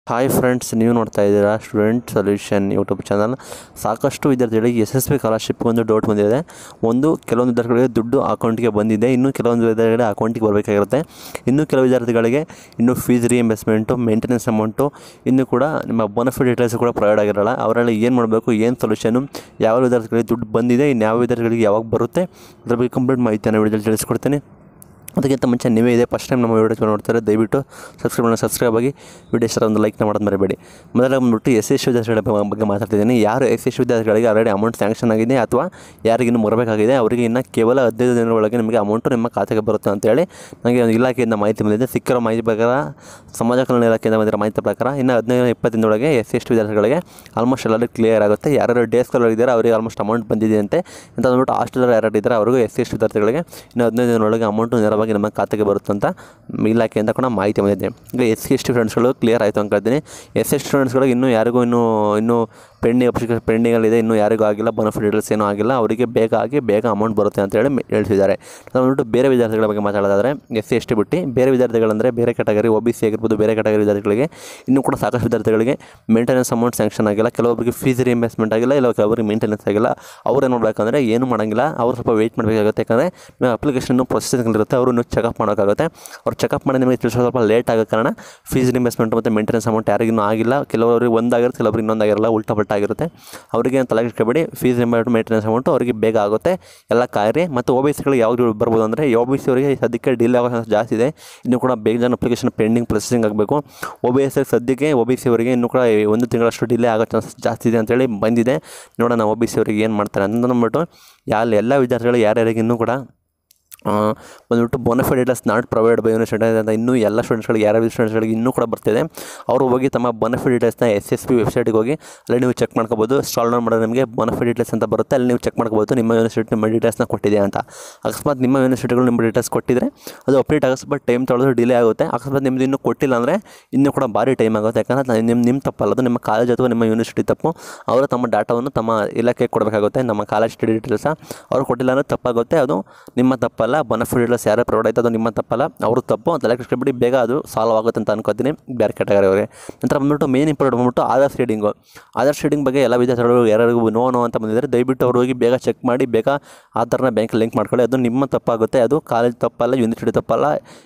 hi friends ನೀವು ನೋಡ್ತಾ ಇದ್ದೀರಾ ಸ್ಟೂಡೆಂಟ್ ಸೊಲ್ಯೂಷನ್ ಯೂಟ್ಯೂಬ್ ಚಾನಲ್ ಸಾಕಷ್ಟು ವಿದ್ಯಾರ್ಥಿಗಳಿಗೆ ಎಸ್ ಎಸ್ ಪಿ ಸ್ಕಾಲರ್ಶಿಪ್ ಒಂದು ಡೌಟ್ ಬಂದಿದೆ ಒಂದು ಕೆಲವೊಂದು ವಿದ್ಯಾರ್ಥಿಗಳಿಗೆ ದುಡ್ಡು ಅಕೌಂಟ್ಗೆ ಬಂದಿದೆ ಇನ್ನು ಕೆಲವೊಂದು ವಿದ್ಯಾರ್ಥಿಗಳಿಗೆ ಅಕೌಂಟಿಗೆ ಬರಬೇಕಾಗಿರುತ್ತೆ ಇನ್ನು ಕೆಲವು ವಿದ್ಯಾರ್ಥಿಗಳಿಗೆ ಇನ್ನು ಫೀಸ್ ರಿಯಂಬರ್ಸ್ಮೆಂಟು ಮೇಂಟೆನೆನ್ಸ್ ಅಮೌಂಟು ಇನ್ನು ಕೂಡ ನಿಮ್ಮ ಬೋನಫಿಟ್ ಡೀಟೇಲ್ಸ್ ಕೂಡ ಪ್ರೊವೈಡ್ ಆಗಿರಲ್ಲ ಅವರಲ್ಲಿ ಏನು ಮಾಡಬೇಕು ಏನು ಸೊಲ್ಯೂಷನು ಯಾವ ವಿದ್ಯಾರ್ಥಿಗಳಿಗೆ ದುಡ್ಡು ಬಂದಿದೆ ಇನ್ನು ಯಾವ ವಿದ್ಯಾರ್ಥಿಗಳಿಗೆ ಯಾವಾಗ ಬರುತ್ತೆ ಅದ್ರ ಬಗ್ಗೆ ಕಂಪ್ಲೀಟ್ ಮಾಹಿತಿಯನ್ನು ವಿಡಿಯೋದಲ್ಲಿ ತಿಳಿಸ್ಕೊಡ್ತೀನಿ ಅದಕ್ಕಿಂತ ಮುಂಚೆ ನೀವೇ ಇದೆ ಫಸ್ಟ್ ಟೈಮ್ ನಮ್ಮ ವಿಡಿಯೋ ನೋಡ್ತಾರೆ ದಯವಿಟ್ಟು ಸಬ್ಸ್ಕ್ರೈಬ್ ಮಾಡಿ ಸಬ್ಸ್ಕ್ರೈಬ್ ಆಗಿ ವಿಡಿಯೋ ಇಷ್ಟ ಒಂದು ಲೈಕ್ನ ಮಾಡೋದು ಮರಿಬೇಡಿ ಮೊದಲ ಬಂದ್ಬಿಟ್ಟು ಎಸ್ ಎಸ್ ವಿದ್ಯಾರ್ಥಿಗಳ ಬ- ಬಗ್ಗೆ ಮಾತಾಡ್ತಿದ್ದೀನಿ ಯಾರು ಎಸ್ ಎಸ್ ವಿದ್ಯಾರ್ಥಿಗಳಿಗೆ ಆಲ್ರೆಡಿ ಅಮೌಂಟ್ ಸ್ಯಾಂಕ್ಷನ್ ಆಗಿದೆ ಅಥವಾ ಯಾರಿಗಿನ್ನೂ ಬರಬೇಕಾಗಿದೆ ಅವರಿಗೆ ಇನ್ನು ಕೇವಲ ಹದಿನೈದು ದಿನಗಳ ಒಳಗೆ ನಿಮಗೆ ಅಮೌಂಟು ನಿಮ್ಮ ಖಾತೆಗೆ ಬರುತ್ತೆ ಅಂತೇಳಿ ನನಗೆ ಒಂದು ಇಲಾಖೆಯಿಂದ ಮಾಹಿತಿ ಬಂದಿದೆ ಸಿಕ್ಕಿರೋ ಮಾಹಿತಿ ಪ್ರಕಾರ ಸಮಾಜ ಕಲ್ಯಾಣ ಇಲಾಖೆಯಿಂದ ಬಂದಿರೋ ಮಾಹಿತಿ ಪ್ರಕಾರ ಇನ್ನು ಹದಿನೈದು ಇಪ್ಪತ್ತು ದಿನದೊಳಗೆ ಎಸ್ ಎಸ್ ವಿದ್ಯಾರ್ಥಿಗಳಿಗೆ ಆಲ್ಮೋಸ್ಟ್ ಎಲ್ಲರೂ ಕ್ಲಿಯರ್ ಆಗುತ್ತೆ ಯಾರ್ಯಾರು ಡೇ ಸ್ಕಾಲರ್ ಇದ್ದಾರೆ ಅವರಿಗೆ ಆಲ್ಮೋಸ್ಟ್ ಅಮೌಂಟ್ ಬಂದಿದೆ ಅಂತೆ ಅಂತ ಅಂದ್ಬಿಟ್ಟು ಹಾಸ್ಟೆಲರ್ ಯಾರು ಇದ್ದಾರೆ ಅವ್ರಿಗೂ ಎಸ್ ಎಸ್ ವಿದ್ಯಾರ್ಥಿಗಳಿಗೆ ಇನ್ನು ಹದಿನೈದು ದಿನದೊಳಗೆ ಅಮೌಂಟು ನೇರವಾಗಿ ನಮ್ಮ ಖಾತೆಗೆ ಬರುತ್ತೆ ಅಂತ ಇಲಾಖೆಯಿಂದ ಕೂಡ ಮಾಹಿತಿ ಬಂದಿದೆ ಈಗ ಎಸ್ ಸಿ ಎಸ್ ಟಿ ಸ್ಟೂಡೆಂಟ್ಸ್ಗಳು ಕ್ಲಿಯರ್ ಆಯಿತು ಅನ್ಕೊಳ್ತೀನಿ ಎಸ್ ಎಸ್ ಸ್ಟೂಡೆಂಟ್ಸ್ಗಳಿಗೆ ಇನ್ನೂ ಯಾರಿಗೂ ಇನ್ನೂ ಇನ್ನೂ ಪೆಂಡಿಂಗ್ ಅಪ್ಲಿಕೇಶನ್ ಪೆಂಡಿಂಗಲ್ಲಿದೆ ಇನ್ನೂ ಯಾರಿಗೂ ಆಗಿಲ್ಲ ಬೋನಫಿಟ್ ಡೀಟೇಲ್ಸ್ ಏನೂ ಆಗಿಲ್ಲ ಅವರಿಗೆ ಬೇಗ ಆಗಿ ಬೇಗ ಅಮೌಂಟ್ ಬರುತ್ತೆ ಅಂತೇಳಿ ಮೆ- ಹೇಳ್ತಿದ್ದಾರೆ ನಾವು ಅಂದ್ಬಿಟ್ಟು ಬೇರೆ ವಿದ್ಯಾರ್ಥಿಗಳ ಬಗ್ಗೆ ಮಾತಾಡೋದಾದರೆ ಎಸ್ ಸಿ ಎಸ್ ಟಿ ಬಿಟ್ಟು ಬೇರೆ ವಿದ್ಯಾರ್ಥಿಗಳಂದರೆ ಬೇರೆ ಕ್ಯಾಟಗರಿ ಒ ಬಿ ಸಿ ಆಗಿರ್ಬೋದು ಬೇರೆ ಕ್ಯಾಟಗರಿ ವಿದ್ಯಾರ್ಥಿಗಳಿಗೆ ಇನ್ನೂ ಕೂಡ ಸಾಕಷ್ಟು ವಿದ್ಯಾರ್ಥಿಗಳಿಗೆ ಮೇಂಟೆನೆನ್ಸ್ ಅಮೌಂಟ್ ಸ್ಯಾಂಕ್ಷನ್ ಆಗಿಲ್ಲ ಕೆಲವೊಬ್ಬರಿಗೆ ಫೀಸ್ ರಿಇಂಬರ್ಸ್ಮೆಂಟ್ ಆಗಿಲ್ಲ ಇಲ್ಲ ಕೆಲವರಿಗೆ ಮೇಂಟೆನೆನ್ಸ್ ಆಗಿಲ್ಲ ಅವ್ರು ಏನು ಮಾಡಬೇಕಂದ್ರೆ ಏನು ಮಾಡೋಂಗಿಲ್ಲ ಅವ್ರು ಸ್ವಲ್ಪ ವೆಯ್ಟ್ ಮಾಡಬೇಕಾಗುತ್ತೆ ಯಾಕಂದರೆ ನಿಮ್ಮ ಅಪ್ಲಿಕೇಶನ್ ಪ್ರೊಸೆಸಿಂಗ್ ಇರುತ್ತೆ ಅವರು ಇನ್ನೂ ಚೆಕಪ್ ಮಾಡೋಕ್ಕಾಗುತ್ತೆ ಅವ್ರು ಚೆಕಪ್ ಮಾಡಿ ನಿಮಗೆ ತಿಳಿಸೋ ಸ್ವಲ್ಪ ಲೇಟ್ ಆಗೋ ಕಾರಣ ಫೀಸ್ ರಿಇಂಬರ್ಸ್ಮೆಂಟ್ ಮತ್ತು ಮೇಂಟೆನೆನ್ಸ್ ಅಮೌಂಟ್ ಯಾರಿಗಿನ್ನೂ ಆಗಿಲ್ಲ ಕೆಲವರಿಗೆ ಒಂದಾಗಿರುತ್ತೆ ಕೆಲವರಿಗೆ ಇನ್ನೊಂದಾಗಿರಲ್ಲ ಉಲ್ಟಾ ಪಲ್ಟಾ ಆಗಿರುತ್ತೆ ಅವರಿಗೆ ಏನು ತಲೆಗೆ ಇಟ್ಕೊಬೇಡಿ ಫೀಸ್ ರಿಮೌಂಟ್ ಮೇಂಟೆನೆನ್ಸ್ ಅಮೌಂಟು ಅವರಿಗೆ ಬೇಗ ಆಗುತ್ತೆ ಎಲ್ಲ ಕಾಯಿರಿ ಮತ್ತು ಒ ಬಿ ಸಿಗಳಿಗೆ ಯಾವಾಗ ಬರ್ಬೋದು ಅಂದರೆ ಒ ಬಿ ಸಿ ಅವರಿಗೆ ಸದ್ಯಕ್ಕೆ ಡಿಲೇ ಆಗೋ ಚಾನ್ಸ್ ಜಾಸ್ತಿ ಇದೆ ಇನ್ನು ಕೂಡ ಬೇಗ ಜನ ಅಪ್ಲಿಕೇಶನ್ ಪೆಂಡಿಂಗ್ ಪ್ರೊಸೆಸಿಂಗ್ ಆಗಬೇಕು ಒ ಬಿ ಎಸ್ ಸದ್ಯಕ್ಕೆ ಒ ಬಿ ಸಿ ಅವರಿಗೆ ಇನ್ನೂ ಕೂಡ ಒಂದು ತಿಂಗಳಷ್ಟು ಡಿಲೇ ಆಗೋ ಚಾನ್ಸ್ ಜಾಸ್ತಿ ಇದೆ ಅಂತೇಳಿ ಬಂದಿದೆ ನೋಡೋಣ ಒ ಬಿ ಸಿ ಅವರಿಗೆ ಏನು ಮಾಡ್ತಾರೆ ಅಂತ ಅಂದ್ಬಿಟ್ಟು ಯಾರು ಎಲ್ಲ ವಿದ್ಯಾರ್ಥಿಗಳು ಯಾರ್ಯಾರಿಗೆ ಇನ್ನೂ ಕೂಡ ಆ, ಬಂದ್ಬಿಟ್ಟು bonafide details not provide by university ಅಂತ ಇನ್ನೂ ಎಲ್ಲ ಸ್ಟೂಡೆಂಟ್ಸ್ಗಳಿಗೆ ಯಾರ್ಯಾವ ಸ್ಟೂಡೆಂಟ್ಸ್ಗಳಿಗೆ ಇನ್ನೂ ಕೂಡ ಬರ್ತಿದೆ ಅವರು ಹೋಗಿ ತಮ್ಮ ಬೋನಫೈಡ್ ಡೀಟೇಲ್ಸ್ನ ಎಸ್ ಎಸ್ ಪಿ ವೆಬ್ಸೈಟ್ಗೆ ಹೋಗಿ ಅಲ್ಲಿ ನೀವು ಚೆಕ್ ಮಾಡ್ಕೋಬೋದು ಸ್ಟಾಲ್ ಡೌನ್ ಮಾಡೋದು ನಿಮಗೆ ಬೋನಫೈಡ್ ಡೀಟೇಲ್ಸ್ ಅಂತ ಬರುತ್ತೆ ಅಲ್ಲಿ ನೀವು ಚೆಕ್ ಮಾಡ್ಕೋಬೋದು ನಿಮ್ಮ ಯೂನಿವರ್ಸಿಟಿ ನಿಮ್ಮ ಡೀಟೇಲ್ಸ್ನ ಕೊಟ್ಟಿದೆ ಅಂತ ಅಕಸ್ಮಾತ್ ನಿಮ್ಮ ಯೂನಿವರ್ಸಿಟಿಗಳು ನಿಮ್ಮ ಡೀಟೇಲ್ಸ್ ಕೊಟ್ಟಿದ್ರೆ ಅದು ಅಪ್ಡೇಟ್ ಆಗೋ ಸ್ವಲ್ಪ ಟೈಮ್ ತೊಗೊಳೋದು ಡಿಲೇ ಆಗುತ್ತೆ ಅಕಸ್ಮಾತ್ ನಿಮ್ಮದು ಇನ್ನೂ ಕೊಟ್ಟಿಲ್ಲ ಅಂದರೆ ಇನ್ನೂ ಕೂಡ ಭಾರಿ ಟೈಮ್ ಆಗುತ್ತೆ ಯಾಕಂದರೆ ನಿಮ್ಮ ನಿಮ್ಮ ತಪ್ಪಲ್ಲ ಅದು ನಿಮ್ಮ ಕಾಲೇಜ್ ಅಥವಾ ನಿಮ್ಮ ಯೂನಿವರ್ಸಿಟಿ ತಪ್ಪು ಅವರು ತಮ್ಮ ಡಾಟಾವನ್ನು ತಮ್ಮ ಇಲಾಖೆಗೆ ಕೊಡಬೇಕಾಗುತ್ತೆ ನಮ್ಮ ಕಾಲೇಜ್ ಸ್ಟಡಿ ಡೀಟೇಲ್ಸ ಅವ್ರು ಕೊಟ್ಟಿಲ್ಲ ಅಂದರೆ ತಪ್ಪಾಗುತ್ತೆ ಅದು ನಿಮ್ಮ ತಪ್ಪಲ್ಲ ಬನಫಿಟ್ ಡೀಟೇಲ್ಸ್ ಯಾರು ಪ್ರೊವೈಡ್ ಆಯ್ತು ಅದು ನಿಮ್ಮ ತಪ್ಪಲ್ಲ ಅವರು ತಪ್ಪು ತಲೆ ಬಿಡಿ ಬೇಗ ಅದು ಸಾಲ್ವ್ ಆಗುತ್ತೆ ಅಂತ ಅನ್ಕೋತೀನಿ ಬೇರೆ ಕ್ಯಾಟಗರಿ ಅವರಿಗೆ ನಂತರ ಬಂದ್ಬಿಟ್ಟು ಮೇನ್ ಇಂಪಾರ್ಟೆಂಟ್ ಬಂದ್ಬಿಟ್ಟು ಆಧಾರ್ ಶೇಡಿಂಗು ಆಧಾರ್ ಶೇಡಿಂಗ್ ಬಗ್ಗೆ ಎಲ್ಲ ವಿದ್ಯಾರ್ಥಿಗಳು ಯಾರಿಗೂ ನೋ ನೋ ಅಂತ ಬಂದಿದ್ದಾರೆ ದಯವಿಟ್ಟು ಅವ್ರು ಹೋಗಿ ಬೇಗ ಚೆಕ್ ಮಾಡಿ ಬೇಗ ಆಧಾರ್ನ ಬ್ಯಾಂಕ್ ಲಿಂಕ್ ಮಾಡ್ಕೊಳ್ಳಿ ಅದು ನಿಮ್ಮ ತಪ್ಪಾಗುತ್ತೆ ಅದು ಕಾಲೇಜ್ ತಪ್ಪಲ್ಲ ಯೂನಿವರ್ಸಿಟಿ ತಪ್ಪಲ್ಲ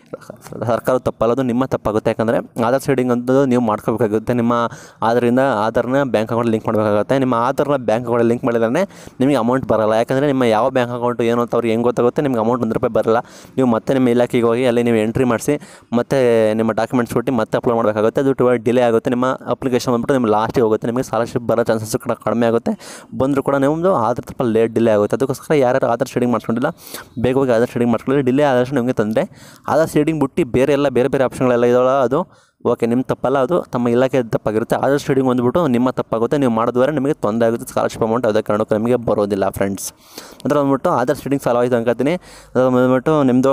ಸರ್ಕಾರ ತಪ್ಪಲ್ಲ ಅದು ನಿಮ್ಮ ತಪ್ಪಾಗುತ್ತೆ ಯಾಕಂದರೆ ಆಧಾರ್ ಶೇಡಿಂಗ್ ಅಂತ ನೀವು ಮಾಡ್ಕೋಬೇಕಾಗುತ್ತೆ ನಿಮ್ಮ ಆಧಾರಿಂದ ಆಧಾರ್ನ ಬ್ಯಾಂಕ್ ಅಕೌಂಟ್ ಲಿಂಕ್ ಮಾಡಬೇಕಾಗುತ್ತೆ ನಿಮ್ಮ ಆಧಾರ್ನ ಬ್ಯಾಂಕ್ ಅಕೌಂಟ್ ಲಿಂಕ್ ಮಾಡಿದ್ರೆ ನಿಮಗೆ ಅಮೌಂಟ್ ಬರಲ್ಲ ಯಾಕಂದರೆ ನಿಮ್ಮ ಯಾವ ಬ್ಯಾಂಕ್ ಅಕೌಂಟ್ ಏನು ಅಂತ ಅವ್ರಿಗೆ ಹೆಂಗೆ ಗೊತ್ತಾಗುತ್ತೆ ನಿಮ್ಗೆ ಅಮೌಂಟ್ ಒಂದು ರೂಪಾಯಿ ಬರಲ್ಲ ನೀವು ಮತ್ತೆ ನಿಮ್ಮ ಇಲಾಖೆಗೆ ಹೋಗಿ ಅಲ್ಲಿ ನೀವು ಎಂಟ್ರಿ ಮಾಡಿಸಿ ಮತ್ತೆ ನಿಮ್ಮ ಡಾಕ್ಯುಮೆಂಟ್ಸ್ ಕೊಟ್ಟು ಮತ್ತೆ ಅಪ್ಲೋಡ್ ಮಾಡಬೇಕಾಗುತ್ತೆ ಅದು ಟು ಡಿಲೇ ಆಗುತ್ತೆ ನಿಮ್ಮ ಅಪ್ಲಿಕೇಶನ್ ಬಂದ್ಬಿಟ್ಟು ನಿಮ್ಮ ಲಾಸ್ಟಿಗೆ ಹೋಗುತ್ತೆ ನಿಮಗೆ ಸ್ಕಾಲರ್ಶಿಪ್ ಬರೋ ಚಾನ್ಸಸ್ ಕೂಡ ಕಡಿಮೆ ಆಗುತ್ತೆ ಬಂದರೂ ಕೂಡ ನಿಮ್ಮದು ಆಧಾರ್ ಸ್ವಲ್ಪ ಲೇಟ್ ಡಿಲೇ ಆಗುತ್ತೆ ಅದಕ್ಕೋಸ್ಕರ ಯಾರ್ಯಾರು ಆಧಾರ್ ಶೇಡಿಂಗ್ ಮಾಡ್ಕೊಂಡಿಲ್ಲ ಬೇಗ ಹೋಗಿ ಆಧಾರ್ ಶೇಡಿಂಗ್ ಮಾಡ್ಕೊಳ್ಳಿ ಡಿಲೇ ಆದಷ್ಟು ನಿಮಗೆ ತಂದರೆ ಆಧಾರ್ ಶೇಡಿಂಗ್ ಬಿಟ್ಟು ಬೇರೆ ಎಲ್ಲ ಬೇರೆ ಬೇರೆ ಆಪ್ಷನ್ಗಳೆಲ್ಲ ಇದಾವಲ್ಲ ಅದು ಓಕೆ ನಿಮ್ಮ ತಪ್ಪಲ್ಲ ಅದು ತಮ್ಮ ಇಲಾಖೆ ತಪ್ಪಾಗಿರುತ್ತೆ ಆಧಾರ್ ಶೇಡಿಂಗ್ ಬಂದುಬಿಟ್ಟು ನಿಮ್ಮ ತಪ್ಪಾಗುತ್ತೆ ನೀವು ಮಾಡಿದ್ರೆ ನಿಮಗೆ ತೊಂದರೆ ಆಗುತ್ತೆ ಸ್ಕಾಲರ್ಶಿಪ್ ಅಮೌಂಟ್ ಯಾವುದೇ ಕಾರಣಕ್ಕೂ ನಿಮಗೆ ಬರೋದಿಲ್ಲ ಫ್ರೆಂಡ್ಸ್ ನಂತರ ಬಂದ್ಬಿಟ್ಟು ಆಧಾರ್ ಶೇಡಿಂಗ್ ಸಾಲ್ವ್ ಆಯಿತು ಅನ್ಕೋತೀನಿ ಅದು ಬಂದ್ಬಿಟ್ಟು ನಿಮ್ಮದು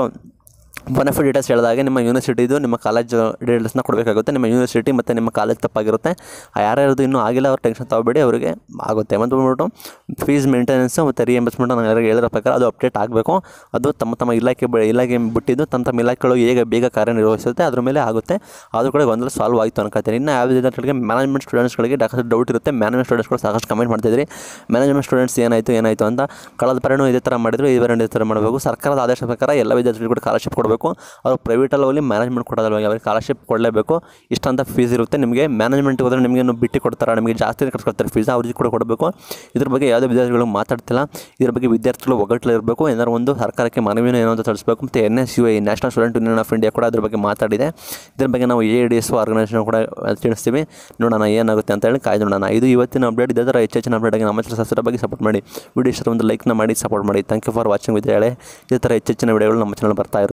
ಬನಫಿಟ್ ಡೀಟೇಲ್ಸ್ ಹೇಳಿದಾಗೆ ನಿಮ್ಮ ಯೂನಿವರ್ಸಿಟಿದು ನಿಮ್ಮ ಕಾಲೇಜ್ ಡೀಟೇಲ್ಸ್ನ ಕೊಡಬೇಕಾಗುತ್ತೆ ನಿಮ್ಮ ಯೂನಿವರ್ಸಿಟಿ ಮತ್ತು ನಿಮ್ಮ ಕಾಲೇಜ್ ತಪ್ಪಾಗಿರುತ್ತೆ ಆ ಯಾರ್ಯಾರ್ದು ಇನ್ನೂ ಆಗಿಲ್ಲ ಅವ್ರು ಟೆನ್ಷನ್ ತಗೋಬೇಡಿ ಅವರಿಗೆ ಆಗುತ್ತೆ ಮತ್ತು ಬಂದ್ಬಿಟ್ಟು ಫೀಸ್ ಮೇಂಟೆನೆನ್ಸು ಮತ್ತು ರಿಯಂಬರ್ಸ್ಮೆಂಟ್ ನಾನು ಯಾರಿಗೆ ಹೇಳಿರೋ ಪ್ರಕಾರ ಅದು ಅಪ್ಡೇಟ್ ಆಗಬೇಕು ಅದು ತಮ್ಮ ತಮ್ಮ ಇಲಾಖೆ ಬ- ಇಲಾಖೆ ಬಿಟ್ಟಿದ್ದು ತಮ್ಮ ತಮ್ಮ ಇಲಾಖೆಗಳು ಹೇಗೆ ಬೇಗ ಕಾರ್ಯನಿರ್ವಹಿಸುತ್ತೆ ಅದ್ರ ಮೇಲೆ ಆಗುತ್ತೆ ಅದು ಕೂಡ ಗೊಂದಲ ಸಾಲ್ವ್ ಆಯಿತು ಅನ್ಕೋತೀನಿ ಇನ್ನು ಯಾವ ವಿದ್ಯಾರ್ಥಿಗಳಿಗೆ ಮ್ಯಾನೇಜ್ಮೆಂಟ್ ಸ್ಟೂಡೆಂಟ್ಸ್ಗಳಿಗೆ ಸಾಕಷ್ಟು ಡೌಟ್ ಇರುತ್ತೆ ಮ್ಯಾನೇಜ್ಮೆಂಟ್ ಸ್ಟೂಡೆಂಟ್ಸ್ಗಳು ಸಾಕಷ್ಟು ಕಮೆಂಟ್ ಮಾಡ್ತಿದ್ರಿ ಮ್ಯಾನೇಜ್ಮೆಂಟ್ ಸ್ಟೂಡೆಂಟ್ಸ್ ಏನಾಯಿತು ಏನಾಯಿತು ಅಂತ ಕಳೆದ ಬಾರಿನೂ ಇದೇ ಥರ ಮಾಡಿದ್ರು ಈ ಬಾರಿ ಇದೇ ಥರ ಮಾಡಬೇಕು ಸರ್ಕಾರದ ಆದೇಶ ಪ್ರಕಾರ ಎಲ್ಲ ವಿದ್ಯಾರ್ಥಿಗಳು ಕೂಡ ಸ್ಕಾಲರ್ಶಿಪ್ ಕೊಡಬೇಕು ಅವರು ಪ್ರೈವೇಟಲ್ಲಿ ಹೋಗಲಿ ಮ್ಯಾನೇಜ್ಮೆಂಟ್ ಕೊಡೋದಲ್ಲ ಅವ್ರಿಗೆ ಸ್ಕಾಲರ್ಶಿಪ್ ಕೊಡಲೇಬೇಕು ಇಷ್ಟಂತ ಫೀಸ್ ಇರುತ್ತೆ ನಿಮಗೆ ಮ್ಯಾನೇಜ್ಮೆಂಟ್ಗೆ ಹೋದರೆ ನಿಮಗೆ ಇನ್ನೂ ಬಿಟ್ಟು ಕೊಡ್ತಾರೆ ನಿಮಗೆ ಜಾಸ್ತಿ ಕಟ್ಕೊಳ್ತಾರೆ ಫೀಸ್ ಅವ್ರಿಗೆ ಕೂಡ ಕೊಡಬೇಕು ಇದ್ರ ಬಗ್ಗೆ ಯಾವುದೇ ವಿದ್ಯಾರ್ಥಿಗಳು ಮಾತಾಡ್ತಿಲ್ಲ ಇದ್ರ ಬಗ್ಗೆ ವಿದ್ಯಾರ್ಥಿಗಳು ಒಗ್ಗಟ್ಟಲ್ಲಿ ಇರಬೇಕು ಏನಾದ್ರು ಒಂದು ಸರ್ಕಾರಕ್ಕೆ ಮನವಿನ ಏನೋ ಅಂತ ತಿಳಿಸ್ಬೇಕು ಮತ್ತು N S U I National Student Union of India ಕೂಡ ಅದ್ರ ಬಗ್ಗೆ ಮಾತಾಡಿದೆ ಇದ್ರ ಬಗ್ಗೆ ನಾವು ಎ ಡಿ ಎಸ್ ಆರ್ಗನೈಸೇಷನ್ ಕೂಡ ತಿಳಿಸ್ತೀವಿ ನೋಡೋಣ ಏನಾಗುತ್ತೆ ಅಂತ ಹೇಳಿ ಕಾಯ್ದು ನೋಡೋಣ ಇದು ಇವತ್ತಿನ ಅಪ್ಡೇಟ್ ಇದೇ ಥರ ಹೆಚ್ಚಿನ ಅಪ್ಡೇಟ್ ಆಗಿ ನಮ್ಮ ಚಾನಲ್ ಸಬ್ಸ್ಕ್ರೈಬ್ ಬಗ್ಗೆ ಸಪೋರ್ಟ್ ಮಾಡಿ ವಿಡಿಯೋ ಇಷ್ಟ ಒಂದು ಲೈಕ್ನ ಮಾಡಿ ಸಪೋರ್ಟ್ ಮಾಡಿ ಥ್ಯಾಂಕ್ ಯು ಫಾರ್ ವಾಚಿಂಗ್ ವಿದ್ಯಾಳೆ ಇದೇ ಥರ ಹೆಚ್ಚಿನ ವಿಡಿಯೋಗಳು ನಮ್ಮ ಚಾನಲ್ ಬರ್ತಾ ಇರುತ್ತೆ